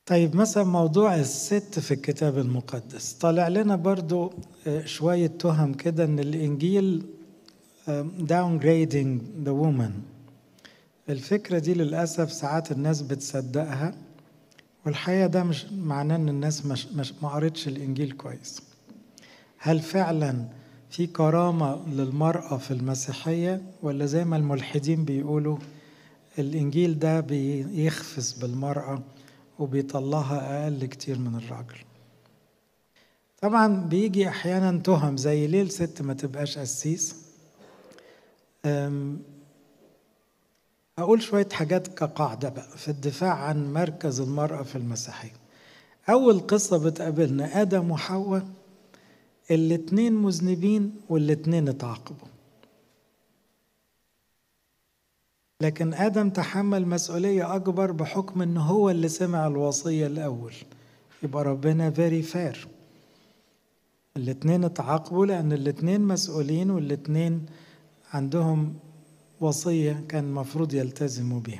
طيب مثلا موضوع الست في الكتاب المقدس طالع لنا برضو شوية تهم كده ان الانجيل downgrading the woman الفكرة دي للأسف ساعات الناس بتصدقها والحقيقة ده مش معناه ان الناس مش, مش ما قريتش الانجيل كويس هل فعلا في كرامة للمرأة في المسيحية ولا زي ما الملحدين بيقولوا الإنجيل ده بيخفز بالمرأة وبيطلعها أقل كتير من الراجل طبعا بيجي أحيانا تهم زي ليه الست ما تبقاش قسيس أقول شوية حاجات كقاعدة بقى في الدفاع عن مركز المرأة في المسيحية أول قصة بتقابلنا آدم وحواء الاتنين مذنبين والاتنين اتعاقبوا لكن آدم تحمل مسؤولية أكبر بحكم إن هو اللي سمع الوصية الأول يبقى ربنا فيري فير الاتنين اتعاقبوا لأن الاتنين مسؤولين والاتنين عندهم وصية كان المفروض يلتزموا بها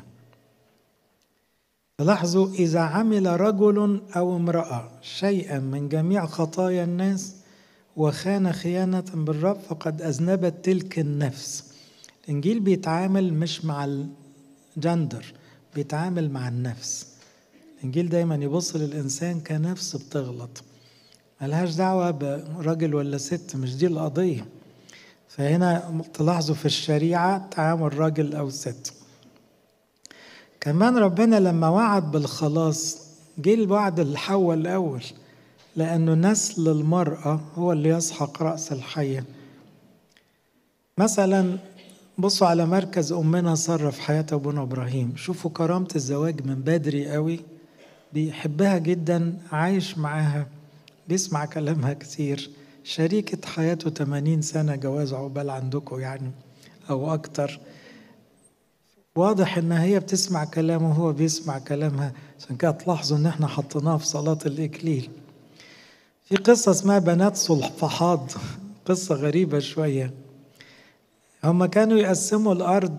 لاحظوا إذا عمل رجل أو امرأة شيئا من جميع خطايا الناس وخان خيانة بالرب فقد أذنبت تلك النفس الإنجيل بيتعامل مش مع الجندر بيتعامل مع النفس الإنجيل دايما يبص للإنسان كنفس بتغلط ملهاش دعوة براجل ولا ست مش دي القضية فهنا تلاحظوا في الشريعة تعامل راجل أو ست كمان ربنا لما وعد بالخلاص جه الوعد لحواء الأول لأنه نسل المرأة هو اللي يسحق رأس الحية مثلا بصوا على مركز أمنا سارة في حياة أبونا إبراهيم شوفوا كرامة الزواج من بدري قوي بيحبها جدا عايش معاها بيسمع كلامها كتير شريكة حياته 80 سنة جواز عقبال عندكم يعني أو أكتر واضح إن هي بتسمع كلامه وهو بيسمع كلامها عشان كده تلاحظوا إن إحنا حطيناها في صلاة الإكليل في قصة اسمها بنات صلفحاض قصة غريبة شوية هم كانوا يقسموا الأرض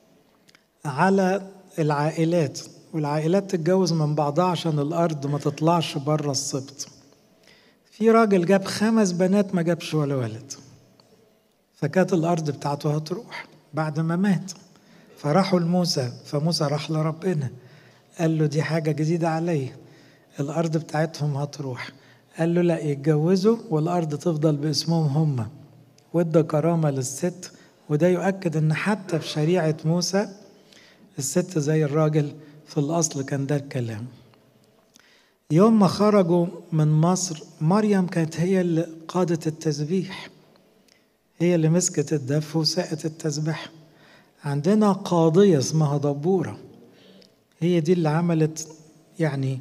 على العائلات والعائلات تتجوز من بعضها عشان الأرض ما تطلعش بره السبط في راجل جاب خمس بنات ما جابش ولا ولد فكانت الأرض بتاعته هتروح بعد ما مات فراحوا لموسى فموسى راح لربنا قال له دي حاجة جديدة عليا الأرض بتاعتهم هتروح قال له لا يتجوزوا والأرض تفضل باسمهم هم وادى كرامة للست وده يؤكد ان حتى في شريعة موسى الست زي الراجل في الأصل كان ده الكلام يوم ما خرجوا من مصر مريم كانت هي اللي قادت التسبيح هي اللي مسكت الدف وساقت التسبيح عندنا قاضية اسمها دبورة هي دي اللي عملت يعني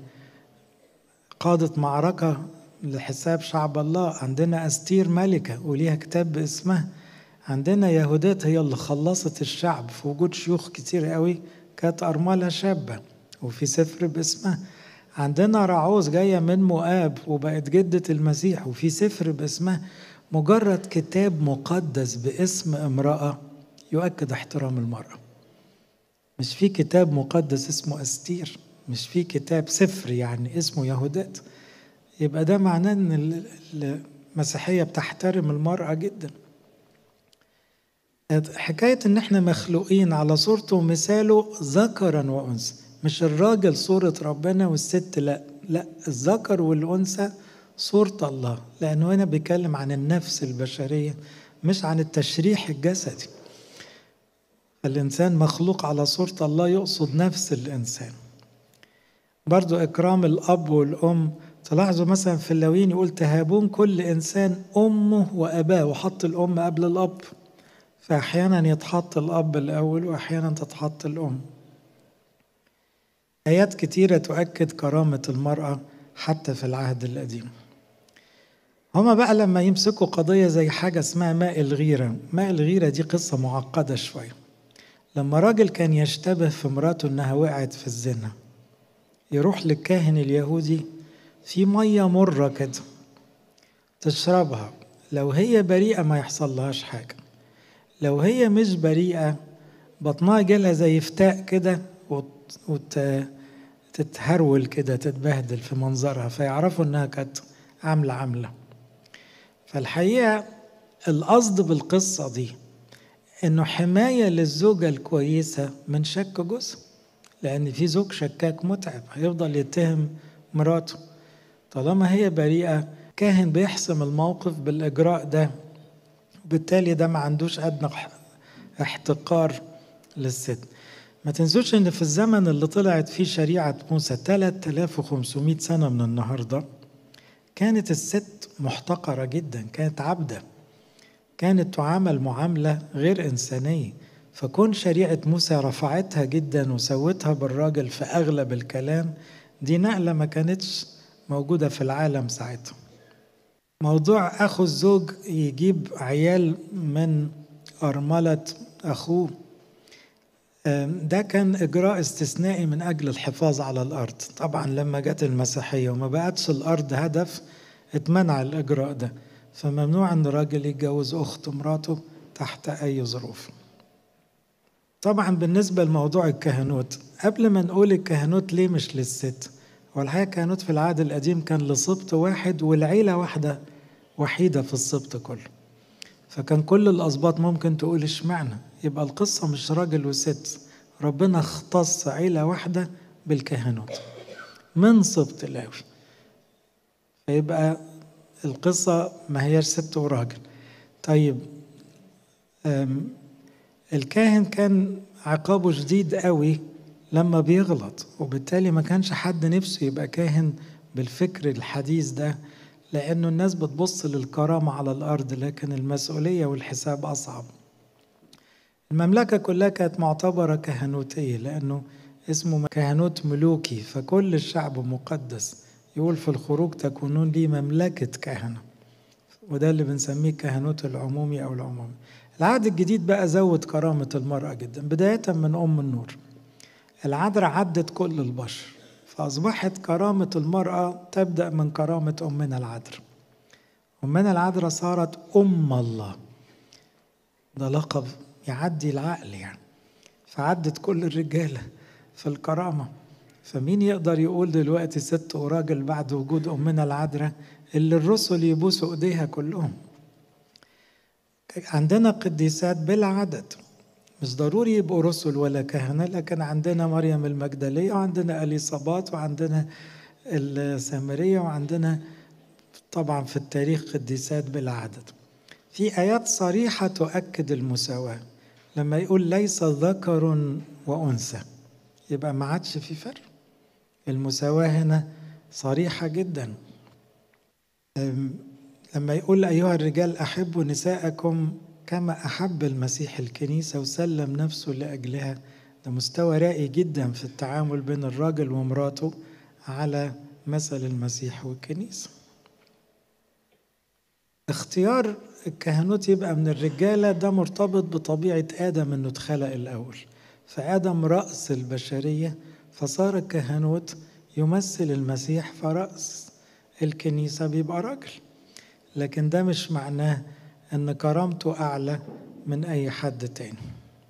قادت معركة لحساب شعب الله عندنا أستير ملكة وليها كتاب باسمها عندنا يهودات هي اللي خلصت الشعب في وجود شيوخ كتير قوي كانت أرملة شابة وفي سفر باسمها عندنا رعوز جاية من مؤاب وبقت جدة المسيح وفي سفر باسمها مجرد كتاب مقدس باسم امرأة يؤكد احترام المرأة مش في كتاب مقدس اسمه أستير مش في كتاب سفر يعني اسمه يهودات يبقى ده معناه ان المسيحية بتحترم المرأة جدا حكاية ان احنا مخلوقين على صورته ومثاله ذكرا وانثى مش الراجل صورة ربنا والست لا لا الذكر والانثى صورة الله لانه هنا بيتكلم عن النفس البشرية مش عن التشريح الجسدي الانسان مخلوق على صورة الله يقصد نفس الانسان برضو اكرام الاب والام تلاحظوا مثلا في اللوين يقول تهابون كل انسان امه واباه وحط الام قبل الاب فأحيانا يتحط الأب الأول وأحيانا تتحط الأم آيات كتيرة تؤكد كرامة المرأة حتى في العهد القديم هما بقى لما يمسكوا قضية زي حاجة اسمها ماء الغيرة ماء الغيرة دي قصة معقدة شوية لما راجل كان يشتبه في مراته انها وقعت في الزنا يروح للكاهن اليهودي في مية مرة كده تشربها لو هي بريئة ما يحصل لهاش حاجة لو هي مش بريئة بطنها جالها زي فتاء كده وتتهز تتهرول كده تتبهدل في منظرها فيعرفوا انها كانت عاملة عاملة فالحقيقة القصد بالقصة دي انه حماية للزوجة الكويسة من شك جوزها لان في زوج شكاك متعب هيفضل يتهم مراته طالما هي بريئة كاهن بيحسم الموقف بالإجراء ده وبالتالي ده ما عندوش أدنى احتقار للست ما تنسوش ان في الزمن اللي طلعت فيه شريعة موسى 3500 سنة من النهاردة كانت الست محتقرة جدا كانت عبدة كانت تعامل معاملة غير إنسانية فكون شريعة موسى رفعتها جدا وسوتها بالراجل في أغلب الكلام دي نقلة ما كانتش موجودة في العالم ساعتها موضوع أخو الزوج يجيب عيال من أرملة أخوه ده كان إجراء استثنائي من أجل الحفاظ على الأرض طبعا لما جت المسيحية وما بقتش الأرض هدف اتمنع الإجراء ده فممنوع أن الراجل يتجوز أخت مراته تحت أي ظروف طبعا بالنسبة لموضوع الكهنوت قبل ما نقول الكهنوت ليه مش للست والحقيقة الكهنوت في العهد القديم كان لسبط واحد والعيلة واحدة وحيدة في السبط كله فكان كل الأسباط ممكن تقول اشمعنى يبقى القصة مش راجل وست ربنا اختص عيلة واحدة بالكهنوت من سبط لاوي فيبقى القصة ما هيش ست وراجل طيب الكاهن كان عقابه شديد قوي لما بيغلط وبالتالي ما كانش حد نفسه يبقى كاهن بالفكر الحديث ده لأنه الناس بتبص للكرامة على الأرض لكن المسؤولية والحساب أصعب المملكة كلها كانت معتبرة كهنوتية لأنه اسمه كهنوت ملوكي فكل الشعب مقدس يقول في الخروج تكونون لي مملكة كهنة وده اللي بنسميه الكهنوت العمومي أو العمومي العهد الجديد بقى زود كرامة المرأة جدا بداية من أم النور العذراء عدت كل البشر فأصبحت كرامة المرأة تبدأ من كرامة أمنا العذراء أمنا العذراء صارت أم الله ده لقب يعدي العقل يعني فعدت كل الرجالة في الكرامة فمين يقدر يقول دلوقتي ست وراجل بعد وجود أمنا العذراء اللي الرسل يبوسوا إيديها كلهم عندنا قديسات بلا عدد مش ضروري يبقوا رسل ولا كهنة لكن عندنا مريم المجدلية وعندنا أليصابات وعندنا السامرية وعندنا طبعا في التاريخ قديسات بلا عدد في آيات صريحة تؤكد المساواة لما يقول ليس ذكر وأنثى يبقى ما عادش في فرق المساواة هنا صريحة جدا لما يقول أيها الرجال أحبوا نساءكم كما أحب المسيح الكنيسة وسلم نفسه لأجلها ده مستوى راقي جدا في التعامل بين الراجل ومراته على مثل المسيح والكنيسة اختيار الكهنوت يبقى من الرجالة ده مرتبط بطبيعة آدم إنه اتخلق الأول فآدم رأس البشرية فصار الكهنوت يمثل المسيح فرأس الكنيسة بيبقى راجل لكن ده مش معناه ان كرامته اعلى من اي حد تاني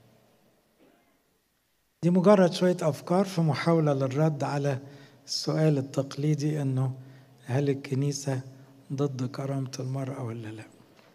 دي مجرد شويه افكار في محاوله للرد على السؤال التقليدي انه هل الكنيسه ضد كرامه المراه ولا لا